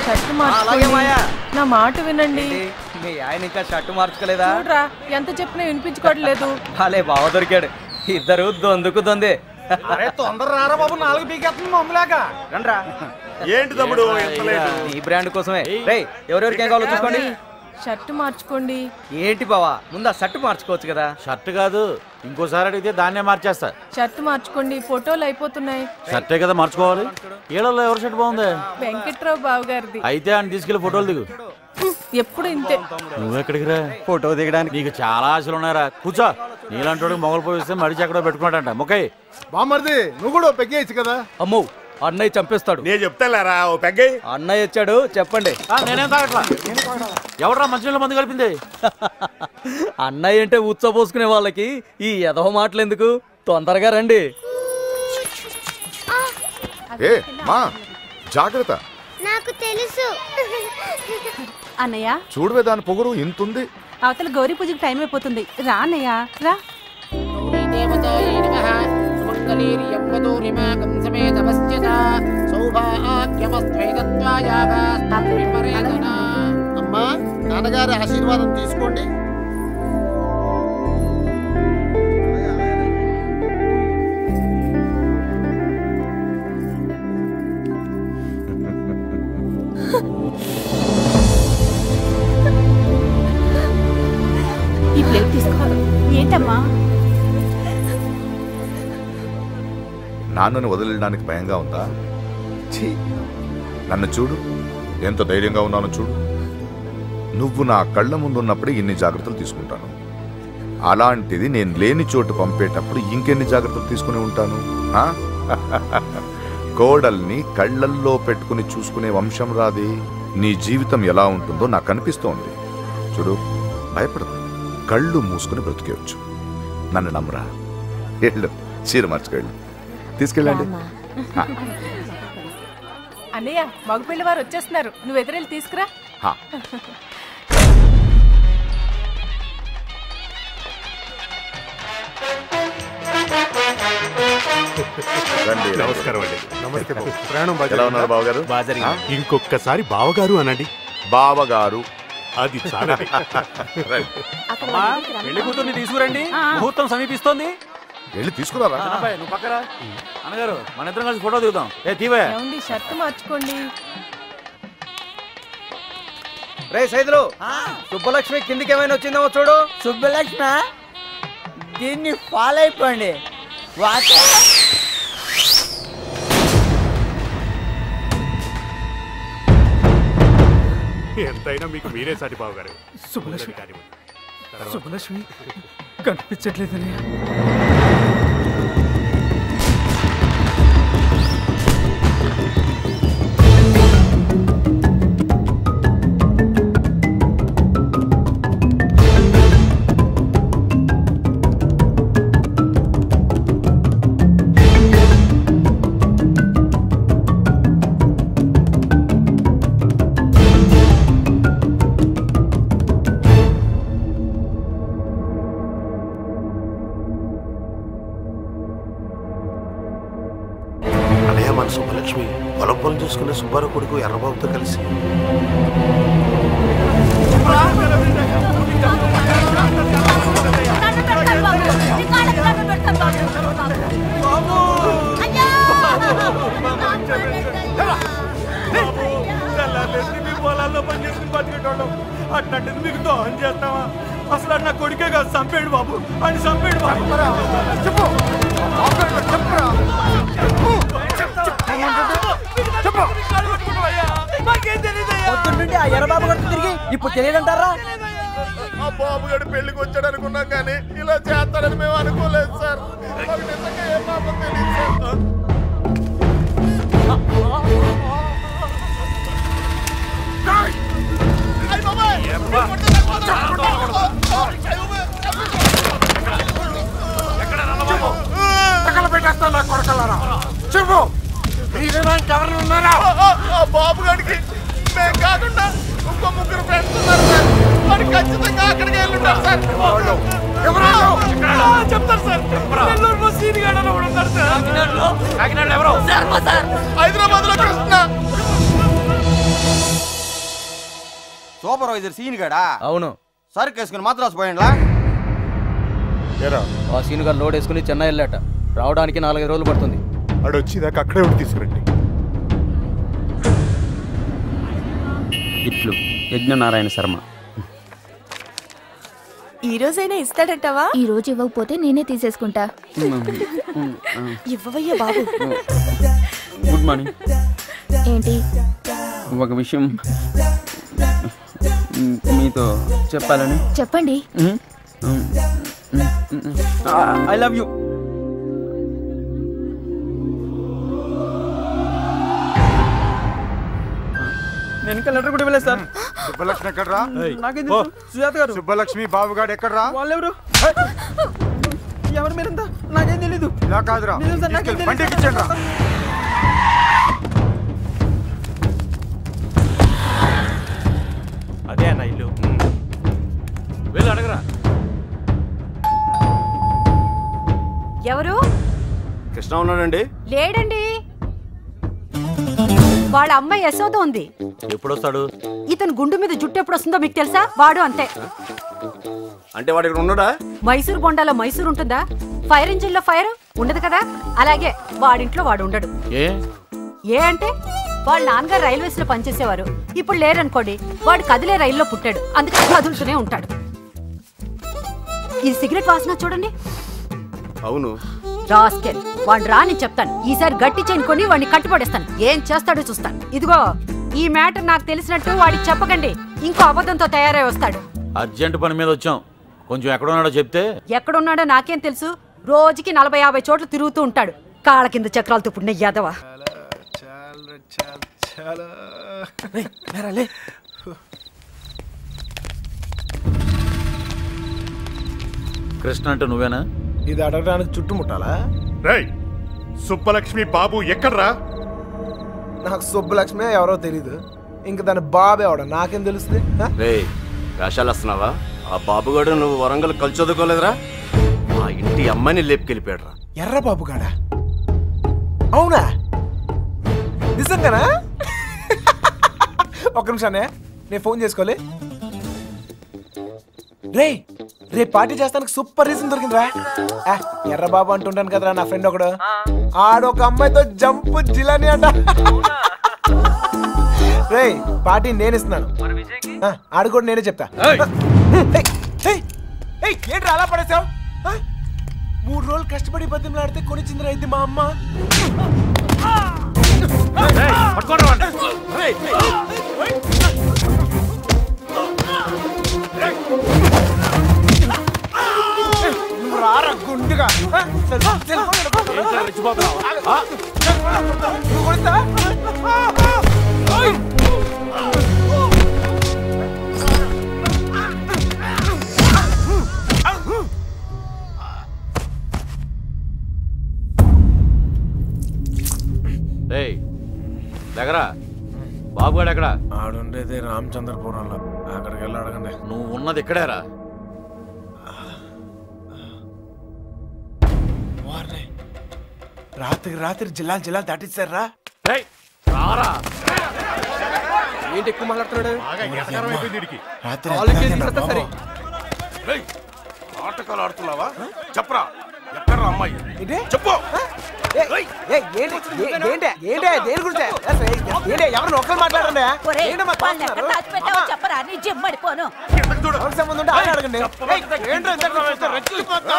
Shirt అలాగే మాయా. మార్చుకోండి నా మాట వినండి ఏంటి? మీ ఆయన ఇంకా షర్టు మార్చుకోలేదా చూడరా ఎంత చెప్పినా వినిపించుకోవట్లేదు భలే బావ దొరికాడు ఇద్దరు దొందుకు దొందే అరే తొందర రారా బాబు నాలుగు పీకేస్తుంది మమ్మలాగా రండ్రా ఏంటి తమ్ముడు ఎంత లేటు? ఈ బ్రాండ్ కోసమే రేయ్ ఎవరెవరికి ఏం కావాలో చూసుకోండి షర్ట్ మార్చుకోండి ఏంటి బావా ముందు ఆ షర్టు మార్చుకోవచ్చు కదా షర్ట్ కాదు ఇంకోసారి అడిగితే దాన్నే మార్చేస్తా షర్ట్ మార్చుకోండి ఫోటోలు అయిపోతున్నాయి షర్టే కదా మార్చుకోవాలి ఈళ్ళలో ఎవరి షర్ట్ బాగుంది వెంకట్రావు బాబు గారిది అయితే ఆయన తీసుకెళ్లి ఫోటోలు దిగు ఎప్పుడు ఇంతే నువ్వెక్కడికి రా ఫోటో దిగడానికి నీకు చాలా ఆశలు ఉన్నారా కూర్చో నీలాంటి మొగలు పోయిస్తే మడిచి ఎక్కడో పెట్టుకున్నాడంట ముక్కై బామ్మర్ది నువ్వు కూడా పెగ్గేయచ్చు కదా అమ్మో అన్నయ్య చంపేస్తాడు నేను చెప్తాలేరా ఓ పెగ్గై అన్నయ్య వచ్చాడు చెప్పండి నేనేం తాగట్లా ఎవడరా మంచి మందు కలిపింది అన్నయ్య అంటే ఉచ్చబోసుకునే వాళ్ళకి ఈ ఎదవ మాటలు ఎందుకు తొందరగా రండి ఏ మా జాగ్రత్త నాకు తెలుసు అన్నయ్య చూడవే దాని పొగరు ఇంతుంది అవతల గౌరీ పూజకి టైం అయిపోతుంది రా అన్నయ్య రా అమ్మా నాన్నగారి ఆశీర్వాదం తీసుకోండి ఈ ప్లేట్ తీసుకో ఏంటమ్మా నాన్నను వదిలేయడానికి భయంగా ఉందా ఛీ నన్ను చూడు ఎంత ధైర్యంగా ఉన్నానో చూడు నువ్వు నా కళ్ళ ముందు ఉన్నప్పుడే ఇన్ని జాగ్రత్తలు తీసుకుంటాను అలాంటిది నేను లేని చోటు పంపేటప్పుడు ఇంకెన్ని జాగ్రత్తలు తీసుకుని ఉంటాను ఆ? కోడల్ని కళ్ళల్లో పెట్టుకుని చూసుకునే వంశం రాది నీ జీవితం ఎలా ఉంటుందో నాకు అనిపిస్తోంది చూడు భయపడదు కళ్ళు మూసుకుని బ్రతికేయచ్చు నన్ను నమ్మరా వెళ్ళు చీర మార్చుకెళ్ళు తీసుకెళ్ళండి ఆ, అన్నయ్య మగపిల్లి వారు వచ్చేస్తున్నారు నువ్వు ఎదురెళ్ళి తీసుకురా ఆ. రండి, రండి. నమస్కారం అండి నమస్తే బాబు. ఎలా ఉన్నారు బావగారు ఆ? ఇంకొకసారి బావగారు అనండి బావగారు అది చాలా రైట్. అమ్మా పెళ్లి కూతుర్ని తీసుకురండి ముహూర్తం సమీపిస్తోంది వెళ్ళి తీసుకురారా చిన్నబ్బాయి, నువ్వు పక్కరా అన్నగారు మన ఇద్దరం కలిసి ఫోటో దిగుదాం ఏ తీవే ఏమండి షర్ట్ మార్చుకోండి రే సైదులు సుబ్బలక్ష్మి కిందికి ఏమైనా వచ్చిందేమో చూడు సుబ్బలక్ష్మ దీన్ని ఫాలో అయిపోండి వాచ్ ఎంతైనా మీకు మీరే సాటి బావగారు సుబ్బలక్ష్మి కానివ్వండి. సుబ్బలక్ష్మి కనిపించట్లేదని అన్నయ్య మన సుబ్బలక్ష్మి పొలం పొలం చూసుకునే సుబ్బారావు కొడుకు ఎర్రబాబుతో కలిసి మీ పొలాల్లో పని చేసుకుని బతికేటోళ్ళం అట్లాంటిది మీకు దోహం చేస్తావా అసలు ఆడు నా కొడుకే కాదు చంపేడు బాబు అని చంపేడు బాబు చెప్పు పొద్దున్నుండి ఆ ఎర్రబాబు కొడుకు తిరిగి ఇప్పుడు తెలియదంటారా ఆ బాబు గడు పెళ్లికి వచ్చాడు అనుకున్నాం కానీ ఇలా చేస్తాడని మేము అనుకోలేదు సార్ మాకు నిజంగా ఏ పాపం తెలియదు సార్ చెప్పు మీరేనానికి ఎవరైనా ఉన్నారా ఆ బాబు గడికి మేము కాకుండా ఇంకో ముగ్గురు ఫ్రెండ్స్ ఉన్నారు సార్ వాడు ఖచ్చితంగా అక్కడికి వెళ్ళుంటారు సార్ ఎవరు చెప్తారు సార్ నెల్లూరులో సీని గాడలో కూడా ఉన్నారు సార్ కాకినాడలో ఎవరో హైదరాబాద్ లో కృష్ణ సూపర్వైజర్ సీన్ గడా అవును సరుకు వేసుకుని మద్రాసు పోయిండ్లా ఆ సీన్ గారు లోడ్ వేసుకుని చెన్నై వెళ్ళాట రావడానికి నాలుగైదు రోజులు పడుతుంది ఆడు వచ్చేదాకా అక్కడే ఉండి తీసుకురండి ఇట్లు యజ్ఞనారాయణ శర్మ ఈ రోజైనా ఇస్తాడంటావా ఈ రోజు ఇవ్వకపోతే నేనే తీసేసుకుంటా ఇవ్వవయ్యా బాబు గుడ్ మార్నింగ్ ఏంటి ఒక విషయం మ్, మీతో చెప్పాలని చెప్పండి ఐ లవ్ యూ నేను ఇంకా లెటర్ కూడా ఇవ్వలేదు సార్ సుబ్బలక్ష్మి ఎక్కడ్రా నాకేం తెలుసు? సుజాత గారు సుబ్బలక్ష్మి బాబుగాడు ఎక్కడ్రా వాళ్ళెవరు ఎవరు మీరంతా నాకేం తెలీదు ఇలా కాదురా నిజం సార్, నాకేం తీసుకెళ్ళి తెలీదు బండికి సార్. ఇచ్చేయండిరా. అదే అన్న ఇల్లు వెళ్ళి అడగరా ఎవరు కృష్ణ ఉన్నాడండి లేడండి వాళ్ళ అమ్మాయి యశోద ఉంది ఎప్పుడు వస్తాడు ఇతను గుండు మీద జుట్టు ఎప్పుడు వస్తుందో మీకు తెలుసా వాడు అంతే అంటే వాడు ఇక్కడ ఉన్నాడా మైసూర్ బొండాలో మైసూర్ ఉంటుందా ఫైర్ ఇంజిన్ లో ఫైర్ ఉండదు కదా అలాగే వాడింట్లో వాడు ఉండడు ఏ ఏ అంటే వాళ్ళ నాన్నగారు రైల్వేస్ లో పనిచేసేవారు ఇప్పుడు లేరనుకోండి వాడు కదిలే రైల్లో పుట్టాడు అందుకని కదులుతూనే ఉంటాడు ఈ సిగరెట్ వాసన చూడండి అవును రాస్కెల్ వాడు రాని చెప్తాను ఈసారి గట్టి చైన్ కొని వాడిని కట్టుపడేస్తాను ఏం చేస్తాడో చూస్తాను ఇదిగో ఈ మ్యాటర్ నాకు తెలిసినట్టు వాడికి చెప్పకండి ఇంకో అబద్ధంతో తయారై వస్తాడు అర్జెంట్ పని మీద వచ్చాం కొంచెం ఎక్కడ ఉన్నాడో చెప్తే ఎక్కడున్నాడో నాకేం తెలుసు రోజుకి నలభై యాభై చోట్ల తిరుగుతూ ఉంటాడు కాళ్ళ కింద చక్రాలతో పుట్టిన యాదవ కృష్ణ అంటే నువ్వేనా ఇది అడగడానికి చుట్టుముట్టాలా రేయ్ సుబ్బలక్ష్మి బాబు ఎక్కడ్రా నాకు సుబ్బలక్ష్మి ఎవరో తెలీదు ఇంక దాని బాబు ఎవడ నాకేం తెలుస్తుంది హ? రే వేషాలు వస్తున్నావా ఆ బాబుగాడు నువ్వు వరంగల్ కలిసి చదువుకోలేదురా మా ఇంటి అమ్మాయిని లేపుకెళ్ళిపోయాడురా ఎర్ర బాబు గాడా అవునా నిజంగానా ఒక్క నిమిషానే నేను ఫోన్ చేసుకోలే రే రేపు పార్టీ చేస్తానికి సూపర్ రీజన్ దొరికిందిరా ఆ, ఎర్ర బాబు అంటుంటాను కదరా నా ఫ్రెండ్ ఒకడు ఆడు ఒక అమ్మాయితో జంప్ జిలాని అంట రే పార్టీ నేను ఇస్తున్నాను ఆ, ఆడు కూడా నేనే చెప్తా ఏయ్, ఏయ్, ఏయ్, ఏంట్రా అలా పడేసావు మూడు రోజులు కష్టపడి బతిమలాడితే కొనిచ్చిందిరా ఇది మా అమ్మ నువ్వు రారా గుండుగా ఆ, సెల్ ఫోన్, సెల్ ఫోన్ ఎడుకో. ఆ, నువ్వు కొడతా? ఓయ్! రేయ్ దగ్గరా బాబుగాడు ఎక్కడ ఆడుండేది రామచంద్రపురంలో అక్కడికి వెళ్ళి అడగండి నువ్వు ఉన్నది ఇక్కడేరా వారిని రాత్రికి రాత్రి జిల్లాలు జిల్లాలు దాటిస్తారా రారా ఏంటి ఎక్కువ మాట్లాడుతున్నాడు రాత్రి వాళ్ళకి ఎంత తీసేస్తే బాబు? సరే. నాటకాలు ఆడుతున్నావా చెప్పరా ఎక్కడ అమ్మాయి చెప్పు ఏయ్, ఏయ్, ఏంటి ఏ- ఏంటి ఏంటి దేని గురించి అసలు ఏ- ఏంటి ఎవరు ఒక్కరు మాట్లాడండి ఏంటి మా తోస్తున్నారు? చెప్పరా నీ జిమ్మడిపోను ఎవరికి సంబంధం ఉంటే ఆయన అడగండి ఏయ్, ఏంట్రా ఇంత చూస్తే రెచ్చిపోతా?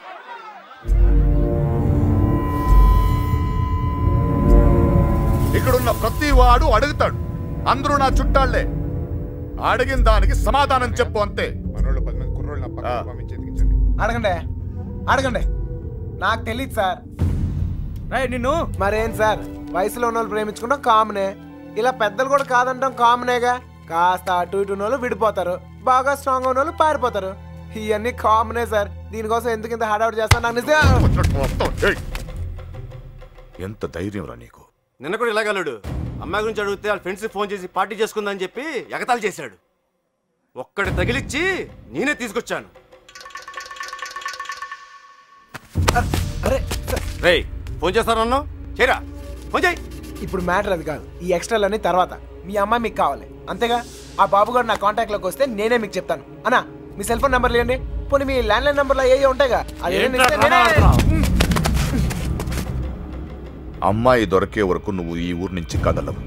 ఇక్కడున్న ప్రతి వాడు అడుగుతాడు అందరూ నా చుట్టాళ్లే అడిగిన దానికి సమాధానం చెప్పు అంతే ఆ. అడగండి అడగండి నాకు తెలియదు సార్ నిన్ను మరేం సార్ వయసులో ఉన్న వాళ్ళు ప్రేమించుకుంటాం కామనే ఇలా పెద్దలు కూడా కాదంటాం కామనేగా కాస్త అటు ఇటు ఉన్న వాళ్ళు విడిపోతారు బాగా స్ట్రాంగ్ ఉన్న వాళ్ళు పారిపోతారు ఇవన్నీ కామనే సార్ దీనికోసం ఎందుకు ఇంత హడావుడి చేస్తాను నాకు నిజంగా ఏయ్! ఎంత ధైర్యం రా నీకు నిన్న కూడా ఇలాగలడు అమ్మాయి గురించి అడిగితే వాళ్ళ ఫ్రెండ్స్ ఫోన్ చేసి పార్టీ చేసుకుందని చెప్పి ఎగతాళి చేశాడు ఒక్కడి తగిలిచ్చి నేనే తీసుకొచ్చాను అరే రేయ్ ఫోన్ చేస్తానన్నా చేయరా ఫోన్ చేయి ఇప్పుడు మ్యాటర్ అది కాదు ఈ ఎక్స్ట్రాలన్నీ తర్వాత మీ అమ్మాయి మీకు కావాలి అంతేగా ఆ బాబు గారు నా కాంటాక్ట్ లోకి వస్తే నేనే మీకు చెప్తాను అన్నా మీ సెల్ ఫోన్ నెంబర్ లేండి పోనీ మీ ల్యాండ్ లైన్ నెంబర్లో ఏ ఉంటాయిగా అది ఏదైనా ఇస్తే నేనే- అమ్మాయి దొరికే వరకు నువ్వు ఈ ఊరు నుంచి కదలవు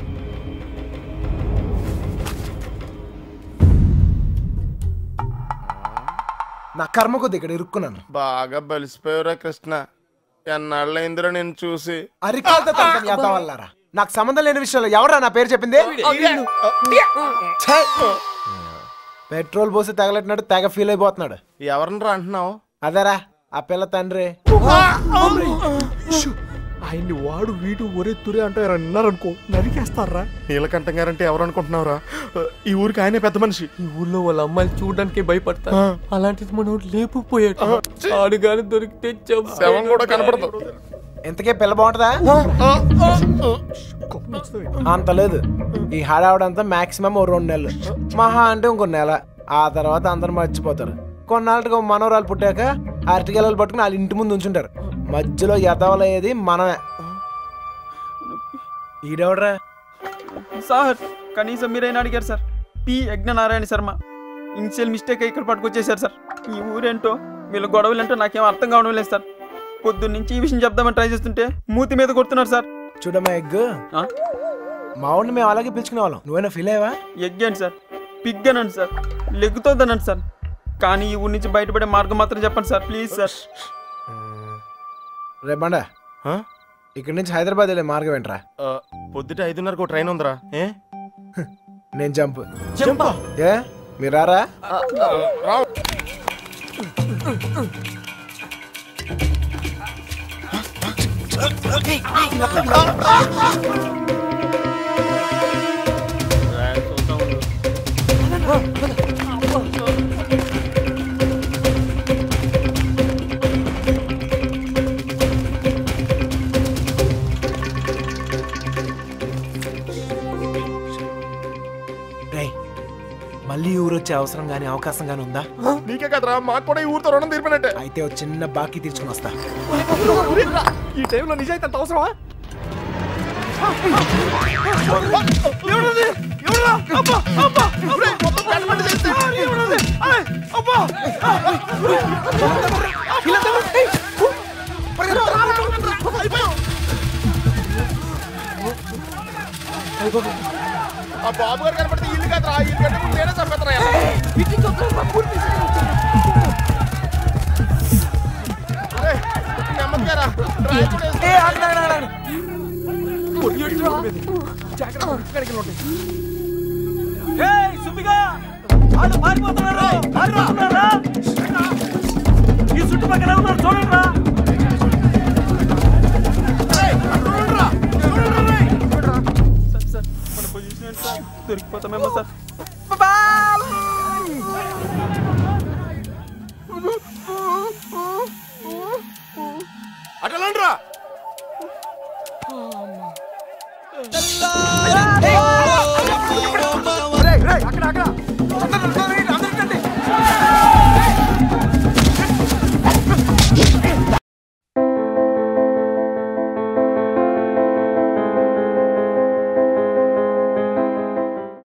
నా కర్మ కొద్ది ఇక్కడ ఇరుక్కున్నాను బాగా బలిసిపోయారా కృష్ణ ఎన్నాళ్ళైందిరా నేను చూసి అరికాలతో తనకని యాదవ వల్లారా నాకు సంబంధం లేని విషయంలో ఎవరా నా పేరు చెప్పింది ఛే! పెట్రోల్ పోసి తగలట్టినట్టు తెగ ఫీల్ అయిపోతున్నాడు ఎవరినరా అంటున్నావు అదేరా ఆ పిల్ల తండ్రి ఆయన్ని వాడు వీడు ఒరే తురే అంటే అన్నారనుకో నరికేస్తారా నీలకంఠం గారంటే ఎవరు అనుకుంటున్నావురా ఈ ఊరికి ఆయనే పెద్ద మనిషి ఈ ఊళ్ళో వాళ్ళ అమ్మాయిలు చూడడానికి భయపడతారు అలాంటిది మనం లేపుపోయాడు ఆడు గాని దొరికితే చంపేయడు. శవం కూడా కనపడదు ఇంతకే పిల్ల బాగుంటుందా అంత లేదు ఈ హడావుడంతా మాక్సిమం ఓ రెండు నెలలు మహా అంటే ఇంకో నెల ఆ తర్వాత అందరు మర్చిపోతారు కొన్నాళ్ళకి ఓ మనవరాలు పుట్టాక అరటికెళ్ళలు పట్టుకుని వాళ్ళ ఇంటి ముందు ఉంచుంటారు మధ్యలో ఎదవలయ్యేది మనమే ఈడెవడరా సార్ కనీసం మీరైనా అడిగారు sir P Yagnanarayana Sharma initial mistake ఇక్కడ పట్టుకొచ్చేసారు సార్ ఈ ఊరేంటో వీళ్ళ గొడవలేంటో నాకేం అర్థం కావడం లేదు సార్ పొద్దున్న నుంచి ఈ విషయం చెప్దామని ట్రై చేస్తుంటే మూతి మీద కొడుతున్నారు సార్ చూడమ్మా ఎగ్ మా ఊడిని మేము అలాగే పిలుచుకునే వాళ్ళం నువ్వైనా ఫీల్ అయ్యావా ఎగ్ అండి సార్ పిగ్ అనండి సార్ లెగ్గుతోందనండి సార్ కానీ ఈ ఊరి నుంచి బయటపడే మార్గం మాత్రం చెప్పండి సార్ ప్లీజ్ సార్ రేపండా ఇక్కడి నుంచి హైదరాబాద్ వెళ్ళే మార్గం ఏంట్రా ఆ, పొద్దుట ఐదున్నరకు ట్రైన్ ఉందిరా ఏ నేను జంప్ జంపా? ఏ మీరు రారా రావు రేయ్ మళ్ళీ ఊరు వచ్చే అవసరం గానీ అవకాశం గానీ ఉందా నీకే కదరా మాకు కూడా ఈ ఊరితో రుణం తీర్పినట్టే అయితే ఓ చిన్న బాకీ తీర్చుకుని వస్తా ఈ టైంలో నిజాయితీ అంత అవసరమా ఆ బాబు గారు కనపడితే ఇల్లు కదరా ఇల్లు కంటే ముందు నేనే చంపేస్తారా నెమ్మదిగారా ఈ చుట్టుపక్కల ఉన్నారు చూడండి సార్ సార్ మన పొజిషన్ ఏంటి సార్ దొరికిపోతామేమో సార్ అటలండ్రా అక్కడ అక్కడ